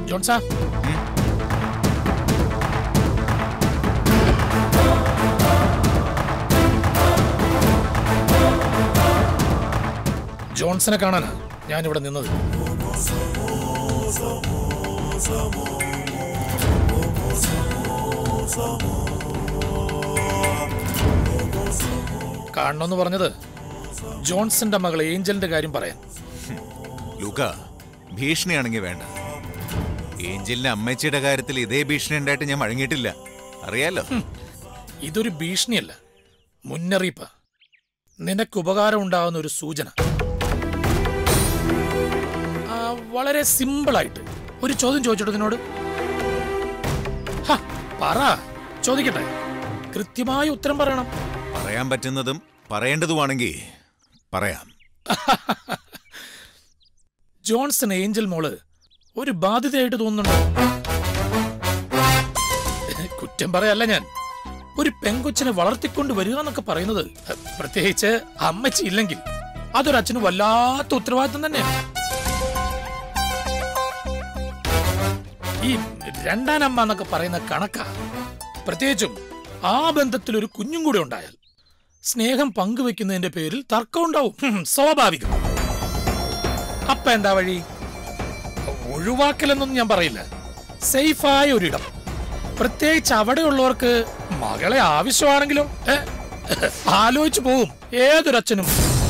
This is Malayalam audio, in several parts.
ജോൺസാ ജോൺസനെ കാണാനാ ഞാനിവിടെ നിന്നത് കാണണമെന്ന് പറഞ്ഞത് ജോൺസന്റെ മകൾ ഏഞ്ചലിന്റെ കാര്യം പറയാൻ ലൂക്ക ഭീഷണിയാണെങ്കിൽ വേണ്ട ഏഞ്ചലിന്റെ അമ്മച്ചിയുടെ കാര്യത്തിൽ ഇതേ ഭീഷണി ഉണ്ടായിട്ട് ഞാൻ വഴങ്ങിയിട്ടില്ല അറിയാലോ ഇതൊരു ഭീഷണിയല്ല മുന്നറിയിപ്പ് നിനക്ക് ഉപകാരം ഉണ്ടാകുന്ന ഒരു സൂചന ആ, വളരെ സിമ്പിളായിട്ട് ഒരു ചോദ്യം ചോദിച്ചോട്ടെ നിന്നോട് ഹ, പറ ചോദിക്കട്ടെ കൃത്യമായ ഉത്തരം പറയണം പറയാൻ പറ്റുന്നതും പറയേണ്ടതുമാണെങ്കിൽ പറയാം ജോൺസൺ ഏഞ്ചൽ മോള് ഒരു ബാധ്യതയായിട്ട് തോന്നുന്നുണ്ടോ കുറ്റം പറയല്ല ഞാൻ ഒരു പെങ്കൊച്ചിനെ വളർത്തിക്കൊണ്ട് വരിക എന്നൊക്കെ പറയുന്നത് പ്രത്യേകിച്ച് അമ്മച്ചി ഇല്ലെങ്കിൽ അതൊരച്ഛന് വല്ലാത്ത ഉത്തരവാദിത്തം തന്നെയാണ് ഈ രണ്ടാനമ്മ എന്നൊക്കെ പറയുന്ന കണക്കാ പ്രത്യേകിച്ചും ആ ബന്ധത്തിൽ ഒരു കുഞ്ഞും കൂടെ ഉണ്ടായാൽ സ്നേഹം പങ്കുവെക്കുന്നതിന്റെ പേരിൽ തർക്കം ഉണ്ടാവും ഹും, സ്വാഭാവികം അപ്പ എന്താ വഴി ഒഴിവാക്കലെന്നൊന്നും ഞാൻ പറയില്ല സേഫായ ഒരിടം പ്രത്യേകിച്ച് അവിടെയുള്ളവർക്ക് മകളെ ആവശ്യമാണെങ്കിലോ ഏ, ആലോചിച്ചു പോവും ഏതൊരച്ഛനും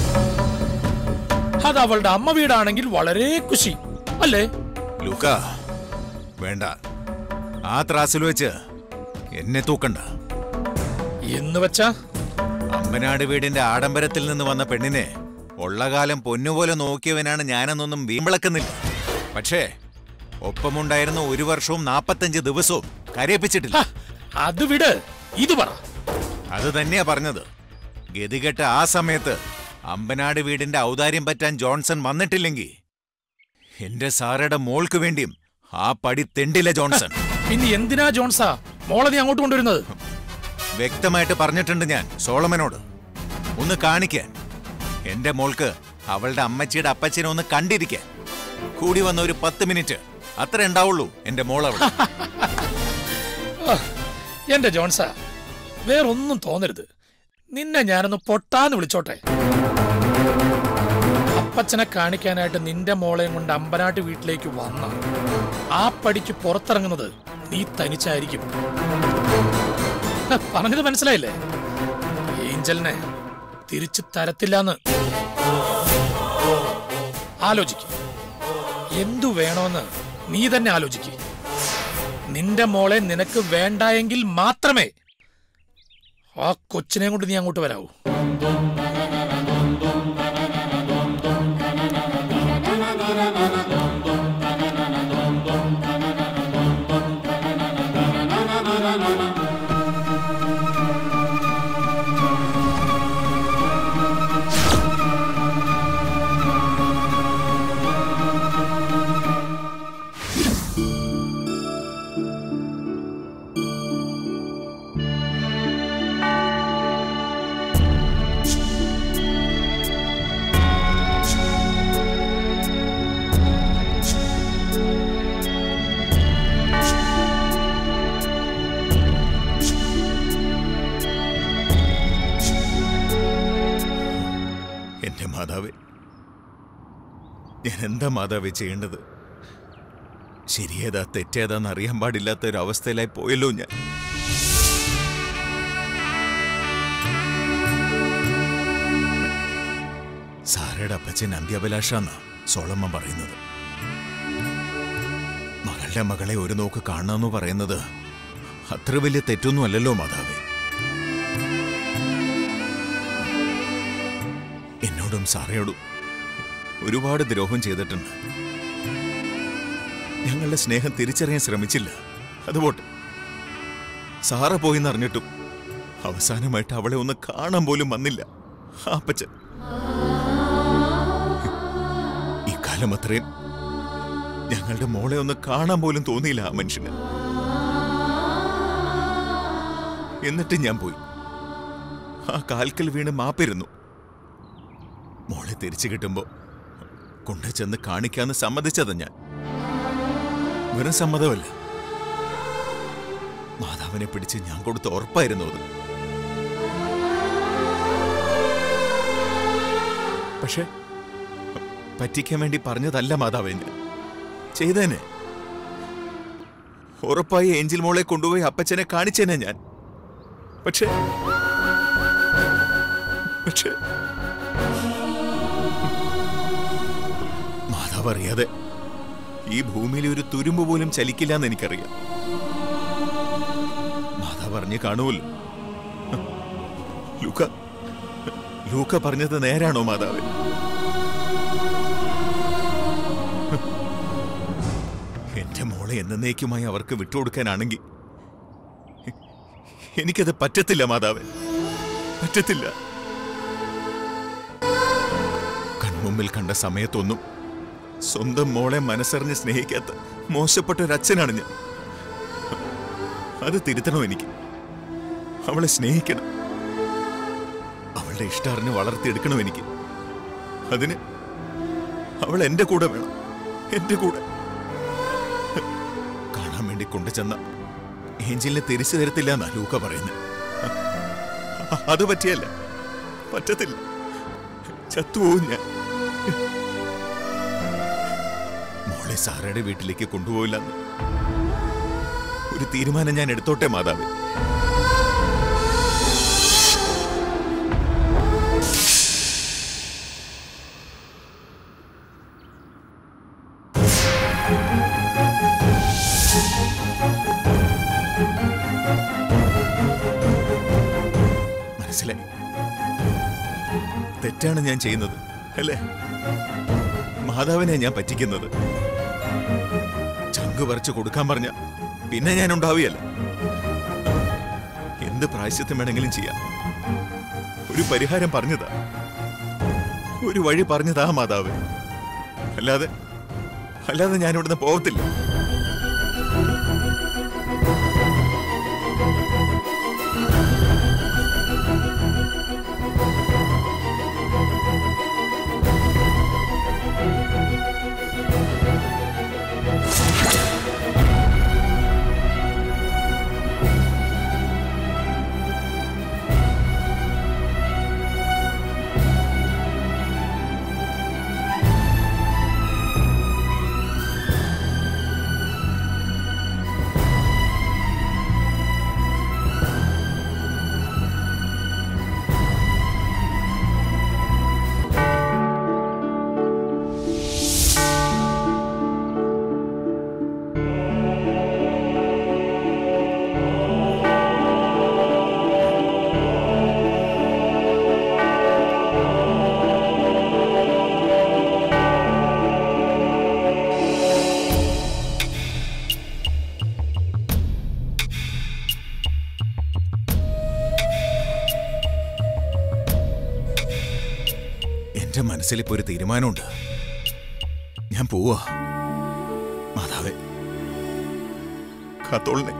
അത് അവളുടെ അമ്മ വീടാണെങ്കിൽ വളരെ കുശി അല്ലേ ലൂക്ക വേണ്ട ആ ത്രാസിൽ വെച്ച് എന്നെ തൂക്കണ്ട എന്ന് വെച്ചാ അമ്പനാട് വീടിന്റെ ആഡംബരത്തിൽ നിന്ന് വന്ന പെണ്ണിനെ ഉള്ള കാലം പൊന്നുപോലെ നോക്കിയവനാണ് ഞാനെന്നൊന്നും വീമ്പിളക്കുന്നില്ല പക്ഷേ ഒപ്പമുണ്ടായിരുന്ന ഒരു വർഷവും നാപ്പത്തഞ്ച് ദിവസവും കരയിപ്പിച്ചിട്ടില്ല ഹ, അത് വിട് ഇത് പറ അത് തന്നെയാ പറഞ്ഞത് ഗതികെട്ട ആ സമയത്ത് അമ്പനാട് വീടിന്റെ ഔദാര്യം പറ്റാൻ ജോൺസൺ വന്നിട്ടില്ലെങ്കിൽ എന്റെ സാറയുടെ മോൾക്ക് വേണ്ടിയും ആ പടി തെണ്ടില്ല ജോൺസൺ പിന്നെ എന്തിനാ ജോൺസാ മോളെ നീ അങ്ങോട്ട് കൊണ്ടുവരുന്നത് വ്യക്തമായിട്ട് പറഞ്ഞിട്ടുണ്ട് ഞാൻ സോളമനോട് ഒന്ന് കാണിക്കാൻ എന്റെ മോൾക്ക് അവളുടെ അമ്മച്ചിയുടെ അപ്പച്ചനെ ഒന്ന് കണ്ടിരിക്കാൻ കൂടി വന്ന ഒരു പത്ത് മിനിറ്റ് അത്ര ഉണ്ടാവുള്ളൂ എന്റെ മോൾ അവിടെ എന്റെ ജോൺസാ വേറൊന്നും തോന്നരുത് നിന്നെ ഞാനൊന്ന് പൊട്ടാന്ന് വിളിച്ചോട്ടെ അപ്പച്ചനെ കാണിക്കാനായിട്ട് നിന്റെ മോളെയും കൊണ്ട് അമ്പനാട്ട് വീട്ടിലേക്ക് വന്ന ആ പടിക്ക് പുറത്തിറങ്ങുന്നത് നീ തനിച്ചായിരിക്കും ഹ, പറഞ്ഞത് മനസ്സിലായില്ലേ ഏഞ്ചലിനെ തിരിച്ചു തരത്തില്ലെന്ന് ആലോചിക്കും എന്തു വേണമെന്ന് നീ തന്നെ ആലോചിക്കും നിന്റെ മോളെ നിനക്ക് വേണ്ടായെങ്കിൽ മാത്രമേ ആ കൊച്ചിനെ കൊണ്ട് നീ അങ്ങോട്ട് വരാവൂ എന്റെ മാതാവേ ഞാൻ എന്താ മാതാവേ ചെയ്യേണ്ടത് ശരിയേതാ തെറ്റേതാന്ന് അറിയാൻ പാടില്ലാത്ത ഒരു അവസ്ഥയിലായി പോയല്ലോ ഞാൻ സാറയുടെ അപ്പച്ചൻ അന്ത്യാഭിലാഷാന്നാ സോളമ്മ പറയുന്നത് മകളുടെ മകളെ ഒരു നോക്ക് കാണണമെന്ന് പറയുന്നത് അത്ര വലിയ തെറ്റൊന്നും അല്ലല്ലോ മാതാവേ എന്നോടും സാറയോടും ഒരുപാട് ദ്രോഹം ചെയ്തിട്ടുണ്ട് ഞങ്ങളുടെ സ്നേഹം തിരിച്ചറിയാൻ ശ്രമിച്ചില്ല അതുപോട്ടെ സാറ പോയി അറിഞ്ഞിട്ടും അവസാനമായിട്ട് അവളെ ഒന്ന് കാണാൻ പോലും വന്നില്ല ആ അപ്പച്ചൻ ഇക്കാലം അത്രയും ഞങ്ങളുടെ മോളെ ഒന്ന് കാണാൻ പോലും തോന്നിയില്ല ആ മനുഷ്യന് എന്നിട്ട് ഞാൻ പോയി ആ കാൽക്കൽ വീണ് മാപ്പിരുന്നു മോളെ തിരിച്ചു കിട്ടുമ്പോ കൊണ്ടു ചെന്ന് കാണിക്കാന്ന് സമ്മതിച്ചത് ഞാൻ വെറും സമ്മതമല്ല മാതാവിനെ പിടിച്ച് ഞാൻ കൊടുത്ത ഉറപ്പായിരുന്നു അത് പക്ഷെ പറ്റിക്കാൻ വേണ്ടി പറഞ്ഞതല്ല മാതാവേ ഞാൻ ചെയ്തേനെ ഉറപ്പായി ഏഞ്ചൽ മോളെ കൊണ്ടുപോയി അപ്പച്ചനെ കാണിച്ചേനെ ഞാൻ പക്ഷേ പക്ഷേ മാതാവ് അറിയാതെ ഈ ഭൂമിയിൽ ഒരു തുരുമ്പ് പോലും ചലിക്കില്ല എന്ന് എനിക്കറിയാം മാതാവ് അറിഞ്ഞ് കാണുമല്ലോ ലൂക്ക ലൂക്ക പറഞ്ഞത് നേരാണോ മാതാവ് എന്റെ മോളെ എന്നേക്കുമായി അവർക്ക് വിട്ടുകൊടുക്കാനാണെങ്കിൽ എനിക്കത് പറ്റത്തില്ല മാതാവേ പറ്റത്തില്ല കൺമുമ്പിൽ കണ്ട സമയത്തൊന്നും സ്വന്തം മോളെ മനസ്സറിഞ്ഞ് സ്നേഹിക്കാത്ത മോശപ്പെട്ട ഒരച്ഛനാണ് ഞാൻ അത് തിരുത്തണം എനിക്ക് അവളെ സ്നേഹിക്കണം അവളുടെ ഇഷ്ടറിഞ്ഞ് വളർത്തിയെടുക്കണം എനിക്ക് അതിന് അവൾ എന്റെ കൂടെ വേണം എന്റെ കൂടെ കാണാൻ വേണ്ടി കൊണ്ടുചെന്ന ഏഞ്ചലിനെ തിരിച്ചു തരത്തില്ല എന്നാ ലൂക്ക പറയുന്നത് അ- അത് പറ്റിയല്ല പറ്റത്തില്ല ചത്തുപോവും ഞാൻ മോളെ സാറയുടെ വീട്ടിലേക്ക് കൊണ്ടുപോയില്ലെന്ന് ഒരു തീരുമാനം ഞാൻ എടുത്തോട്ടെ മാതാവേ മനസ്സിലായി തെറ്റാണ് ഞാൻ ചെയ്യുന്നത് അല്ലേ മാതാവിനെ ഞാൻ പറ്റിക്കുന്നത് ചങ്ക് പറിച്ചു കൊടുക്കാൻ പറഞ്ഞ പിന്നെ ഞാൻ ഉണ്ടാവുകയല്ല എന്ത് പ്രായശ്യത്വം വേണമെങ്കിലും ചെയ്യാം ഒരു പരിഹാരം പറഞ്ഞതാ ഒരു വഴി പറഞ്ഞതാ മാതാവ് അല്ലാതെ അല്ലാതെ ഞാൻ ഇവിടുന്ന് പോകത്തില്ല എന്റെ മനസ്സിൽ ഇപ്പോ ഒരു തീരുമാനമുണ്ട് ഞാൻ പോവാ മാതാവേ കാത്തോളിനെ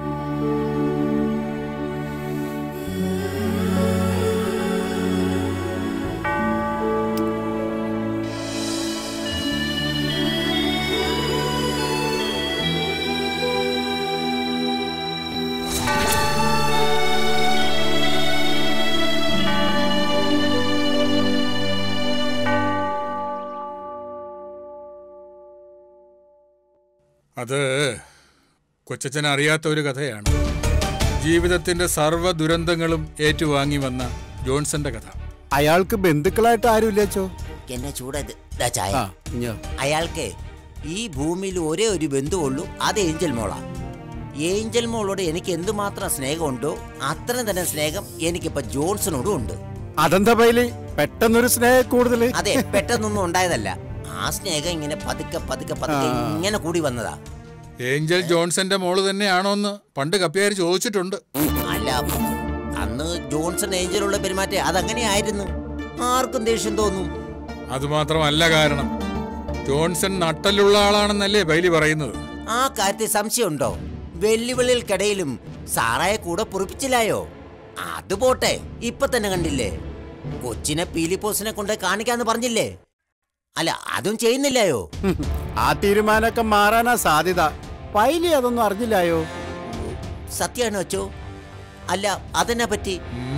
അത് കൊച്ചച്ഛൻ അറിയാത്ത ഒരു കഥയാണ് ജീവിതത്തിന്റെ സർവ്വ ദുരന്തങ്ങളും ഏറ്റുവാങ്ങി വന്ന ജോൺസന്റെ കഥ അയാൾക്ക് ബന്ധുക്കളായിട്ട് ആരുമില്ല അച്ചോ എന്നെ ചൂടത് ദാ ചായ ആ ഇഞ്ഞോ. അയാൾക്ക് ഈ ഭൂമിയിൽ ഒരേ ഒരു ബന്ധുവുള്ളൂ അത് ഏഞ്ചൽ മോളാ ഏഞ്ചൽ മോളോട് എനിക്ക് എന്തുമാത്രം സ്നേഹമുണ്ടോ അത്രയും തന്നെ സ്നേഹം എനിക്കിപ്പോ ജോൺസണോടും ഉണ്ട് അതെന്താ പൈലി പെട്ടെന്നൊരു സ്നേഹ കൂടുതല് അതെ പെട്ടെന്നൊന്നും ഉണ്ടായതല്ല ആ സ്നേഹം ഇങ്ങനെ പതുക്കെ പതുക്കെ പതുക്കെ ആ. ഇങ്ങനെ കൂടി വന്നതാ ഏഞ്ചൽ ജോൺസന്റെ മോള് തന്നെയാണോ എന്ന് പണ്ട് കപ്പിയാർ ചോദിച്ചിട്ടുണ്ട് അല്ല അന്ന് ജോൺസൺ ഏഞ്ചലുള്ള പെരുമാറ്റം അതങ്ങനെയായിരുന്നു ആർക്കും ദേഷ്യം തോന്നും അതുമാത്രമല്ല കാരണം ജോൺസൺ നട്ടലുള്ള ആളാണെന്നല്ലേ ബൈലി പറയുന്നത് ആ കാര്യത്തിൽ സംശയമുണ്ടോ വെല്ലുവിളികൾക്കിടയിലും സാറായെ കൂടെ പൊറിപ്പിച്ചില്ലായോ അത് പോട്ടെ ഇപ്പൊ തന്നെ കണ്ടില്ലേ കൊച്ചിനെ പീലിപ്പോസിനെ കൊണ്ട് കാണിക്കാന്ന് പറഞ്ഞില്ലേ അല്ല അതും ചെയ്യുന്നില്ലായോ ആ തീരുമാനമൊക്കെ മാറാനാ സാധ്യത പൈലി അതൊന്നും അറിഞ്ഞില്ലായോ സത്യാണോ അച്ചോ അല്ല അതെന്നെ പറ്റി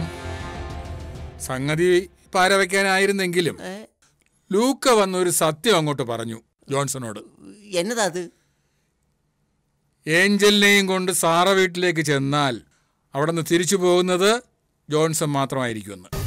സംഗതി പാര വയ്ക്കാനായിരുന്നെങ്കിലും ഏ? ലൂക്ക വന്നൊരു സത്യം അങ്ങോട്ട് പറഞ്ഞു ജോൺസണോട് എന്നതാ അത് ഏഞ്ചലിനെയും കൊണ്ട് സാറ വീട്ടിലേക്ക് ചെന്നാൽ അവിടെ നിന്ന് തിരിച്ചു പോകുന്നത് ജോൺസൺ മാത്രമായിരിക്കുമെന്ന്